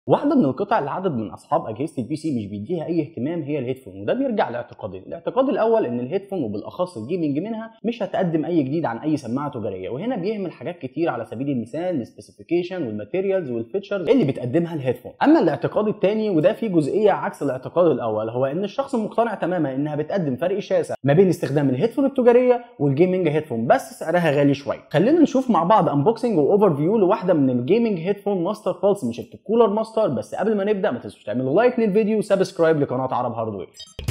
واحده من القطع اللي عدد من اصحاب اجهزه البي سي مش بيديها اي اهتمام هي الهيدفون وده بيرجع لاعتقادين الاعتقاد الاول ان الهيدفون وبالاخص الجيمنج منها مش هتقدم اي جديد عن اي سماعه تجاريه وهنا بيهمل حاجات كتير على سبيل المثال السبيسيفيكيشن والماتيريالز والفيتشرز اللي بتقدمها الهيدفون اما الاعتقاد الثاني وده فيه جزئيه عكس الاعتقاد الاول هو ان الشخص مقتنع تماما انها بتقدم فرق شاسع ما بين استخدام الهيدفون التجاريه والجيمنج هيدفون بس سعرها غالي شويه خلينا نشوف مع بعض انبوكسنج واوفر فيو لواحده من الجيمنج هيدفون ماستر بالس من شركه كولر ماستر بس قبل ما نبدا ما تنسوش تعملوا لايك للفيديو وسبسكرايب لقناه عرب هاردوير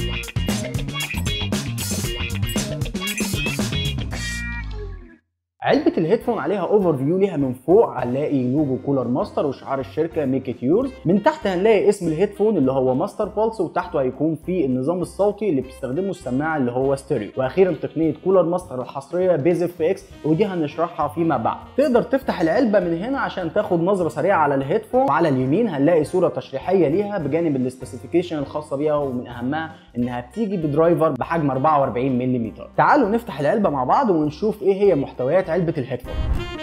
علبة الهيدفون عليها اوفر فيو ليها من فوق هنلاقي لوجو كولر ماستر وشعار الشركة ميك ات يورز من تحت هنلاقي اسم الهيدفون اللي هو ماستر بالس وتحته هيكون في النظام الصوتي اللي بتستخدمه السماعة اللي هو ستيريو واخيرا تقنية كولر ماستر الحصرية بيز اف اكس ودي هنشرحها فيما بعد تقدر تفتح العلبة من هنا عشان تاخد نظرة سريعة على الهيدفون وعلى اليمين هنلاقي صورة تشريحية ليها بجانب السبيسيفيكيشن الخاصة بيها ومن اهمها انها بتيجي بدرايفر بحجم 44 ملم تعالوا نفتح العلبة مع بعض ونشوف ايه هي محتويات علبة الهيدفون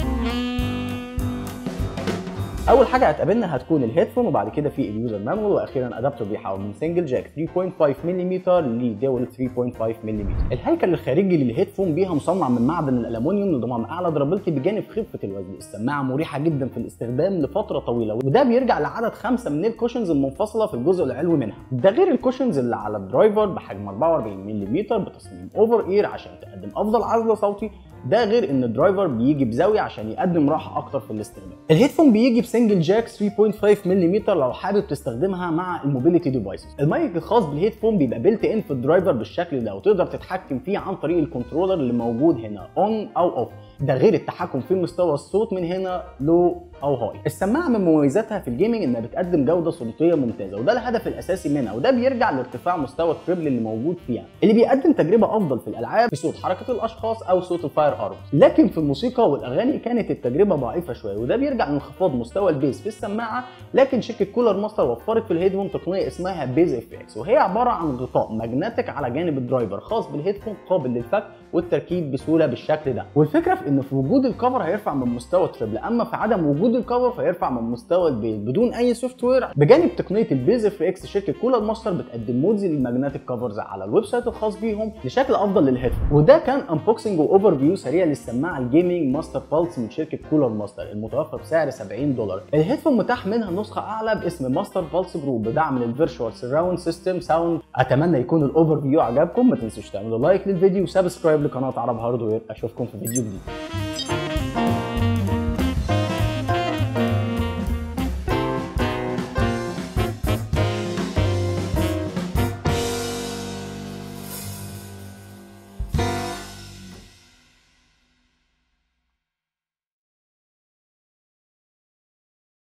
اول حاجه هتقابلنا هتكون الهيدفون وبعد كده في اليوزر مانوال واخيرا ادابتور بيحول من سنجل جاك 3.5 ملم لدول 3.5 ملم الهيكل الخارجي للهيدفون بيها مصنع من معدن الالومنيوم لضمان اعلى درابيلتي بجانب خفه الوزن السماعه مريحه جدا في الاستخدام لفتره طويله وده بيرجع لعدد خمسه من الكوشنز المنفصله في الجزء العلوي منها ده غير الكوشنز اللي على الدرايفر بحجم 44 ملم بتصميم اوفر اير عشان تقدم افضل عزل صوتي ده غير ان الدرايفر بيجي بزاويه عشان يقدم راحه اكتر في الاستخدام الهيدفون بيجي بسنجل جاك 3.5 ملم لو حابب تستخدمها مع الموبيليتي ديفايسز المايك الخاص بالهيدفون بيبقى بيلت ان في الدرايفر بالشكل ده وتقدر تتحكم فيه عن طريق الكنترولر اللي موجود هنا اون او اوف ده غير التحكم في مستوى الصوت من هنا لو او هاي السماعه من مميزاتها في الجيمنج انها بتقدم جوده صوتيه ممتازه وده الهدف الاساسي منها وده بيرجع لارتفاع مستوى التريبل اللي موجود فيها اللي بيقدم تجربه افضل في الالعاب في صوت حركه الاشخاص او صوت الفاير ارم لكن في الموسيقى والاغاني كانت التجربه ضعيفه شويه وده بيرجع لانخفاض مستوى البيس في السماعه لكن شركه كولر ماستر وفرت في الهيدفون تقنيه اسمها بيز اف اكس وهي عباره عن غطاء ماجنتيك على جانب الدرايفر خاص بالهيدفون قابل للفك والتركيب بسهوله بالشكل ده والفكره في ان في وجود الكفر هيرفع من مستوى التريبل اما في عدم وجود الكفر فيرفع من مستوى البيز بدون اي سوفت وير بجانب تقنيه البيز اف اكس شركه كولر ماستر بتقدم مودز للماجنتيك كفرز على الويب سايت الخاص بيهم لشكل افضل للهيدفون وده كان انبوكسنج واوفر فيو سريع للسماعه الجيمنج ماستر بالس من شركه كولر ماستر المتوفر بسعر 70 دولار الهيدفون متاح منها نسخه اعلى باسم ماستر بالس برو بدعم للفيرتشوال سراوند سيستم ساوند اتمنى يكون الاوفر فيو عجبكم ما تنسوش تعملوا لايك للفيديو وسبسكرايب لقناه عرب هاردوير اشوفكم في فيديو جديد